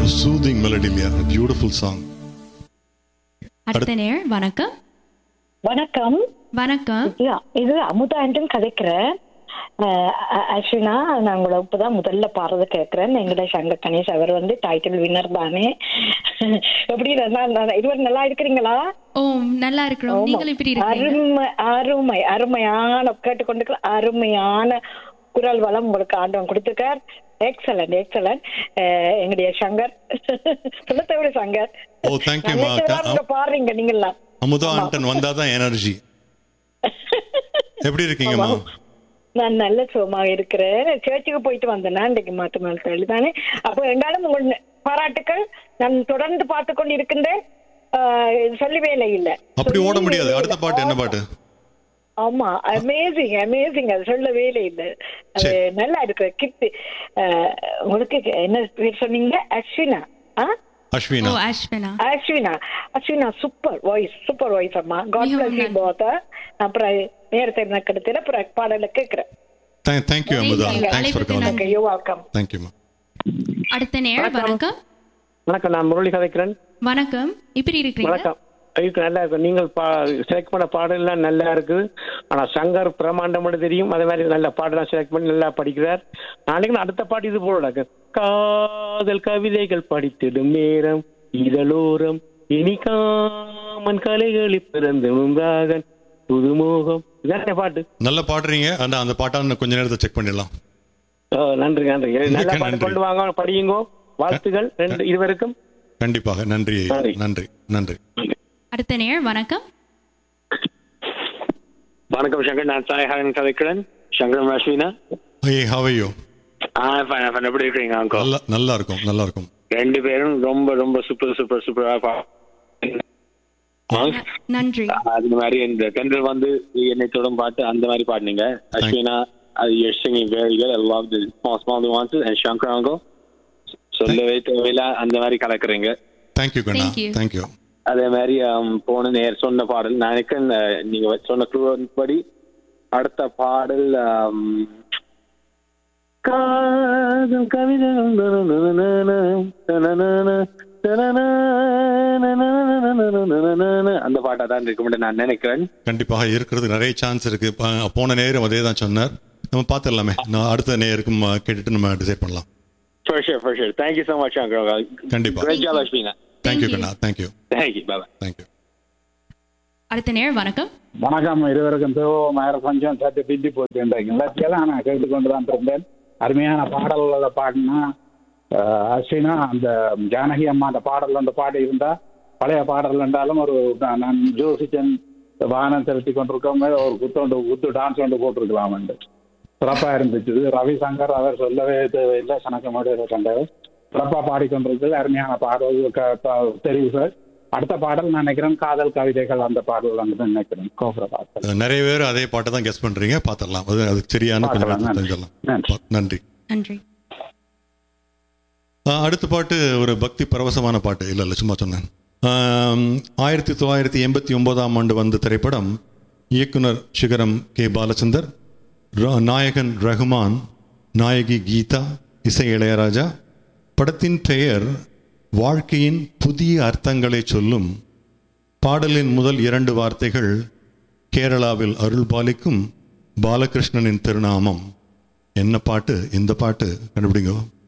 Soothing melody இல்லையா beautiful song அடுத்த நேர் வணக்கம் வணக்கம் வணக்கம் இது இது அமுதா ஆண்டன் கதைக்கிறேன் ஆக்சுவலா நான் உங்களை இப்பதான் முதல்ல பாடுறது கேட்கிறேன் எங்கட சங்கர் கணேஷ் அவர் வந்து டைட்டில் வின்னர் தானே எப்படி இருந்தா நான் இருவர் நல்லா இருக்கிறீங்களா ஓ நல்லா இருக்கிறோம் நீங்கள் எப்படி இருக்கீங்க அருமை அருமை அருமையான கேட்டுக்கொண்டு அருமையான குரல் வளம் உங்களுக்கு ஆண்டவன் கொடுத்துருக்கார் எக்ஸலண்ட் எக்ஸலண்ட் எங்களுடைய சங்கர் சொல்லத்தோட சங்கர் ஓ தேங்க்யூ நீங்க பாடுறீங்க நீங்களாம் அமுதா ஆண்டன் வந்தாதான் எனர்ஜி எப்படி இருக்கீங்கம்மா நான் நல்ல சுகமாக இருக்கிறேன் சேர்ச்சுக்கு போயிட்டு வந்தேன்னா இன்றைக்கு மாத்து நாள் தள்ளி தானே அப்போ ரெண்டாலும் உங்கள் பாராட்டுக்கள் நான் தொடர்ந்து பார்த்து கொண்டு இருக்கின்றேன் ஆஹ் சொல்லி வேலை இல்ல அப்படி ஓட சொல்லி முடியாது வேலை அடுத்த இல்ல. பாட்டு என்ன பாட்டு ஆமா அமேசிங் அமேசிங் அது சொல்ல வேலை இல்ல அது சரி. நல்லா இருக்கு கிட்டு உங்களுக்கு என்ன பேர் சொன்னீங்க அஸ்வினா ஆ அஸ்வினா ஓ Ashwina Ashwina Ashwina super voice super voice அம்மா காட் மிகவும் பிளஸ் யூ நன்றி. போத்த அப்புறம் நேரத்தை நான் கிடைத்துல அப்புறம் பாடல கேட்கிறேன் தேங்க்யூ அமுதா நன்றி. தேங்க்ஸ் ஃபார் அழைப்புக்கு காலிங் நன்றி. யூ வெல்கம் தேங்க்யூம்மா அடுத்த நேர் வணக்கம் வணக்கம் நான் முரளி கதைக்கிறேன் வணக்கம் எப்படி இருக்கிறீங்க வணக்கம் இருக்கு நல்லா இருக்கு நீங்கள் பா செலக்ட் பண்ண பாடலாம் நல்லா இருக்குது ஆனா சங்கர் பிரமாண்டம்னு தெரியும் அதே மாதிரி நல்ல பாடலாம் செலக்ட் பண்ணி நல்லா படிக்கிறார் நாளைக்கு நான் அடுத்த பாட்டு இது போல காதல் கவிதைகள் படித்திடும் நேரம் இதழோரம் இனிக்காமன் கலைகளில் பிறந்து முந்தாகன் புதுமோகம் இதான பாட்டு நல்லா பாடுறீங்க ஆனா அந்த பாட்டா இன்னும் கொஞ்ச நேரத்தை செக் பண்ணிடலாம் ஆ, நன்றி நன்றி நல்ல மிக்க பாட்டு நன்றி. கொண்டு வாங்க படியுங்கோ வாழ்த்துகள் ரெண்டு இருவருக்கும் கண்டிப்பாக நன்றி நன்றி. நன்றி நன்றி அடுத்த நேர் வணக்கம் வணக்கம் சங்கர் நான் சாயஹரன் கதைக்கிறேன் சங்கர் அஸ்வினா ஐயே ஹவையோ ஆ ஃபைன் ஃபைன் எப்படி இருக்கிறீங்க அங்கோ நல்லா நல்லா இருக்கும் நல்லா இருக்கும் ரெண்டு பேரும் ரொம்ப ரொம்ப சூப்பர் சூப்பர் சூப்பரா பா ந- நன்றி அது மாதிரி இந்த தென்றல் வந்து என்னை தொடும் பாட்டு அந்த மாதிரி பாடினீங்க அஸ்வினா அது you're singing very good I love the small small nuances and Shankar அங்கோ சொல்லவே தேவையில்ல அந்த மாதிரி கலக்குறீங்க தேங்க்யூ கண்ணா Thank you. தேங்க்யூ அதே மாதிரி um, போன நேர் சொன்ன பாடல் நான் நினைக்கிறேன் uh, நீங்க சொன்ன clue படி அடுத்த பாடல் um, காதல் கவிதைகள் அந்த பாட்டா தான் இருக்கு நான் நினைக்கிறேன் கண்டிப்பாக இருக்கிறது நிறைய சான்ஸ் இருக்கு ப- போன நேரம் அதே தான் சொன்னார் நம்ம பார்த்துடலாமே நான் அடுத்த நேருக்கும் அஹ், கேட்டுட்டு நம்ம டிசைட் பண்ணலாம் For sure, for sure. Thank you so much, Shankar. கண்டிப்பா. Great job, Ashwina. Thank you you. கண்ணா thank you Thank you. Bye-bye. Thank you அடுத்த நேர் வணக்கம் வணக்கம் இருவருக்கும் சிவகுமார் கொஞ்சம் சற்று பிந்தி போச்சு எல்லாத்தையும் நான் கேட்டுக்கொண்டு தான் இருந்தேன் அருமையான பாடல்களை பாடினா அஹ், அஸ்வினா அந்த ஜானகி அம்மா அந்த பாடல் அந்த பாடி இருந்தா பழைய பாடல் என்றாலும் ஒரு நான் நான் ஜோசிச்சன் வாகனம் செலுத்தி கொண்டிருக்கோம் ஒரு குத்தொண்டு குத்து டான்ஸ் ஒன்று போட்டிருக்கலாம் சிறப்பா இருந்துச்சு ரவி சங்கர் அவர் சொல்லவே தேவையில்லை கணக்கமோட கண்டவர் சிறப்பா பாடிக்கொண்டிருக்கிறது அருமையான பாடல் க- ப- தெரிவுகள் அடுத்த பாடல் நான் நினைக்கிறேன் காதல் கவிதைகள் அந்த பாடல் வந்து நினைக்கிறேன் கோபுர பாடல் அஹ், நிறைய பேர் அதே பாட்டை தான் கெஸ் பண்றீங்க பார்த்துடலாம் அது அதுக்கு சரியான கொஞ்சம் பார்க்கலாம். நேரத்துல தெரிஞ்சிடலாம் நன்றி. பா- நன்றி நன்றி அஹ், அடுத்த பாட்டு ஒரு பக்தி பரவசமான பாட்டு இல்லை இல்லை சும்மா சொன்னேன் ஆம், ஆயிரத்தி தொள்ளாயிரத்தி எண்பத்தி ஒன்பதாம் ஆண்டு வந்த திரைப்படம் இயக்குனர் சிகரம் கே பாலச்சந்தர் ர- நாயகன் ரஹ்மான் நாயகி கீதா இசை இளையராஜா படத்தின் பெயர் வாழ்க்கையின் புதிய அர்த்தங்களை சொல்லும் பாடலின் முதல் இரண்டு வார்த்தைகள் கேரளாவில் அருள்பாலிக்கும் பாலகிருஷ்ணனின் திருநாமம் என்ன பாட்டு இந்த பாட்டு கண்டுபிடிங்க